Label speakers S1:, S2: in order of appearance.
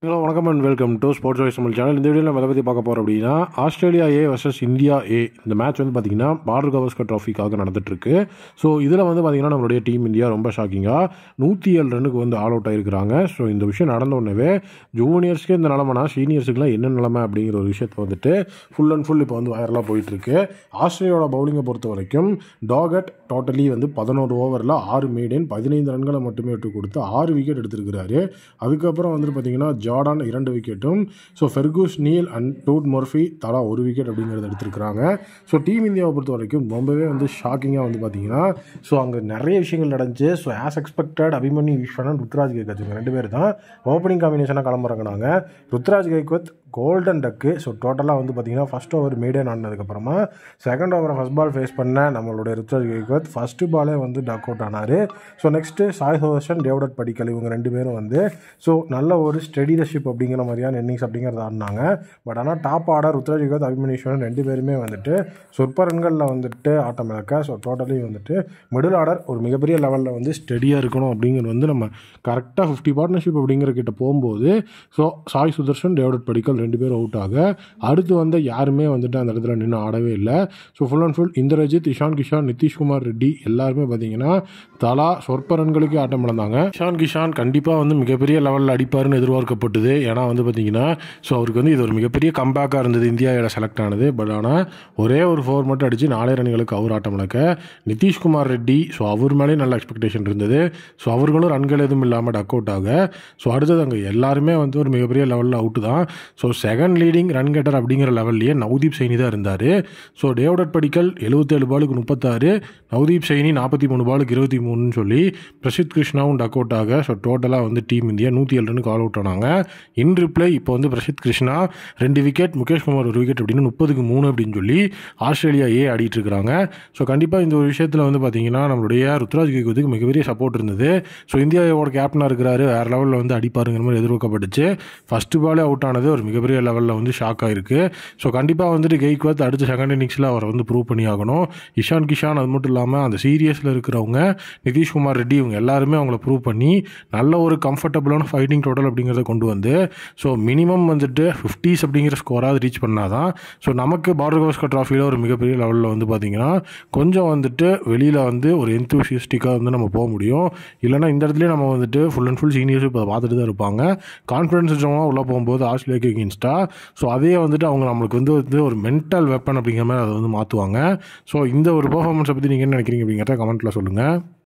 S1: hello வணக்கம் and welcome to sports voice Tamil channel இந்த வீடியோவில் நம்ம எதை பற்றி பார்க்க போகிறோம் அப்படின்னா Australia A versus India A இந்த மேட்ச் வந்து பார்த்தீங்கன்னா பார்டர் கவர்ஸ்கர் ட்ராஃபிக்காக நடந்துட்டுருக்கு ஸோ இதில் வந்து பார்த்தீங்கன்னா நம்மளுடைய டீம் இந்தியா ரொம்ப ஷாக்கிங்காக நூற்றி ஏழு ரன்னுக்கு வந்து ஆல் அவுட் ஆகிருக்கிறாங்க ஸோ இந்த விஷயம் நடந்த உடனே ஜூனியர்ஸ்க்கு இந்த நிலமைனா சீனியர்ஸுக்குலாம் என்ன நிலமை அப்படிங்கிற ஒரு விஷயத்தை வந்துட்டு ஃபுல் அண்ட் ஃபுல் இப்போ வந்து வைரலாக போயிட்டுருக்கு ஆஸ்திரேலியாவோட பவுலிங்கை பொறுத்த வரைக்கும் டாகட் டோட்டலி வந்து பதினோரு ஓவரில் ஆறு மீடியன் பதினைந்து ரன்களை மட்டுமே விட்டு கொடுத்து ஆறு விக்கெட் எடுத்திருக்கிறாரு அதுக்கப்புறம் வந்துட்டு பார்த்தீங்கன்னா ஜார்டான் இரண்டு விக்கெட்டும் so Fergus Neil and Todd Murphy தலா ஒரு விக்கெட் அப்படிங்கிறத எடுத்திருக்கிறாங்க ஸோ டீம் இந்தியாவை பொறுத்த வரைக்கும் ரொம்பவே வந்து ஷாக்கிங்காக வந்து பார்த்தீங்கன்னா ஸோ அங்கே நிறைய விஷயங்கள் நடந்துச்சு so as expected Abhimanyu Easwaran Ruturaj Gaikwad இவங்க ரெண்டு பேர் தான் ஓப்பனிங் காம்பினேஷனாக கிளம்புறாங்க நாங்கள் Ruturaj Gaikwad golden duck so டோட்டலாக வந்து பார்த்தீங்கன்னா ஃபஸ்ட் ஓவர் மீடியன் ஆனதுக்கப்புறமா செகண்ட் ஓவரை ஃபஸ்ட் பால் ஃபேஸ் பண்ண நம்மளுடைய ருத்ராஜ் கைக்வத் ஃபஸ்ட்டு பாலே வந்து டக் அவுட் ஆனார் ஸோ நெக்ஸ்ட்டு சாய் ஹோஷன் டேவிடட் படிக்கல் இவங்க ரெண்டு பேரும் வந்து ஸோ நல்ல ஒரு ஸ்டெடிலர்ஷிப் அப்படிங்கிற மாதிரியான இன்னிங்ஸ் அப்படிங்கிறத ஆடினாங்க பட் ஆனால் டாப் ஆர்டர் ருத்ராஜ் கைக்வத் அபிமனீஸ்வரன் ரெண்டு பேருமே வந்துட்டு சொற்ப ரன்களில் வந்துட்டு ஆட்டம் இழக்க ஸோ டோட்டலி வந்துட்டு மிடில் ஆர்டர் ஒரு மிகப்பெரிய லெவலில் வந்து ஸ்டெடியாக இருக்கணும் அப்படிங்கிறது வந்து நம்ம கரெக்டாக ஃபிஃப்டி பார்ட்னர்ஷிப் அப்படிங்கிற கிட்ட போகும்போது ஸோ சாய் சுதர்ஷன் டேவிட் படிக்கல் ரெண்டு பேரும் அவுட் ஆக அடுத்து வந்து யாருமே வந்துட்டு அந்த இடத்துல நின்று ஆடவே இல்லை so full and full Indrajith Ishan Kishan Nitish Kumar Reddy எல்லாருமே பார்த்தீங்கன்னா தலா சொற்ப ரன்களுக்கே ஆட்டம் இழந்தாங்க இஷான் கிஷான் கண்டிப்பாக வந்து மிகப்பெரிய லெவலில் அடிப்பாருன்னு எதிர்பார்க்கப்பட்டது ஏன்னா வந்து பார்த்தீங்கன்னா ஸோ அவருக்கு வந்து இது ஒரு மிகப்பெரிய கம்பேக்காக இருந்தது இந்தியாவில் செலக்ட் ஆனது பட் ஆனால் ஒரே ஒரு ஃபோர் மட்டும் அடித்து நாலே ரன்களுக்கு அவர் ஆட்டம் இழக்க நிதிஷ்குமார் ரெட்டி ஸோ அவர் மேலேயும் நல்ல எக்ஸ்பெக்டேஷன் இருந்தது ஸோ அவர்களும் ரன்கள் எதுவும் இல்லாமல் டக் அவுட் ஆக ஸோ அடுத்தது அங்கே எல்லாருமே வந்து ஒரு மிகப்பெரிய லெவலில் அவுட்டு தான் so second leading run getter அப்படிங்கிற லெவல்லையே நவ்தீப் சைனி தான் இருந்தார் ஸோ டேவிடட் படிக்கல் எழுபத்தேழு பாலுக்கு முப்பத்தாறு நவ்தீப் சைனி நாற்பத்தி மூணு பாலுக்கு இருபத்தி மூணுன்னு சொல்லி பிரசித் கிருஷ்ணாவும் டக் அவுட் ஆக ஸோ டோட்டலாக வந்து டீம் இந்தியா நூற்றி ஏழு ரனுக்கு ஆல் அவுட் ஆனாங்க இன் ரிப்ளை இப்போ வந்து பிரசித் கிருஷ்ணா ரெண்டு விக்கெட் முகேஷ் குமார் ஒரு விக்கெட் அப்படின்னு முப்பதுக்கு மூணு அப்படின்னு சொல்லி ஆஸ்திரேலியா ஏ ஆடிட்டு இருக்கிறாங்க ஸோ கண்டிப்பாக இந்த ஒரு விஷயத்தில் வந்து பார்த்தீங்கன்னா நம்மளுடைய ருத்ராஜ் கேக்குவதுக்கு மிகப்பெரிய சப்போர்ட் இருந்தது ஸோ இந்தியாவோட கேப்டனாக இருக்கிறாரு வேறு லெவலில் வந்து அடிப்பாருங்கிற மாதிரி எதிர்பார்க்கப்பட்டுச்சு ஃபஸ்ட்டு பாலே அவுட் ஆனது ஒரு மிகப்பெரிய லெவலில் வந்து ஷாக் ஆயிருக்கு ஸோ கண்டிப்பாக வந்துட்டு கெய்க்வத் அடுத்த செகண்ட் இன்னிங்ஸில் அவரை வந்து ப்ரூவ் பண்ணி ஆகணும் இஷான் கிஷான் அது மட்டும் இல்லாமல் அந்த சீரியஸில் இருக்கிறவங்க நிதிஷ்குமார் ரெட்டி இவங்க எல்லாருமே அவங்கள ப்ரூவ் பண்ணி நல்ல ஒரு கம்ஃபர்டபுளான ஃபைட்டிங் டோட்டல் அப்படிங்கிறத கொண்டு வந்து ஸோ மினிமம் வந்துட்டு ஃபிஃப்டிஸ் அப்படிங்கிற ஸ்கோராவது ரீச் பண்ணாதான் ஸோ நமக்கு பார்டர் கவர்ஸ்கர் ட்ராஃபியில் ஒரு மிகப்பெரிய லெவலில் வந்து பார்த்திங்கன்னா கொஞ்சம் வந்துட்டு வெளியில் வந்து ஒரு எந்தூசியஸ்டிக்காக வந்து நம்ம போக முடியும் இல்லைனா இந்த இடத்துலேயே நம்ம வந்துட்டு ஃபுல் அண்ட் ஃபுல் சீனியர்ஸ் இப்போ பார்த்துட்டு தான் இருப்பாங்க கான்ஃபிடன்ஸ் வச்சவங்க உள்ளே போகும்போது ஆஸ்திரேலியாக்கு எகென்ஸ்டாக ஸோ அதே வந்துட்டு அவங்க நம்மளுக்கு வந்து வந்து ஒரு மென்டல் வெப்பன் அப்படிங்கிற மாதிரி அதை வந்து மாற்றுவாங்க ஸோ இந்த ஒரு பர்ஃபார்மன்ஸை பற்றி நீங்கள் என்ன நினைக்கிறீங்க அப்படிங்கிறத கமெண்ட்டில் சொல்லுங்கள்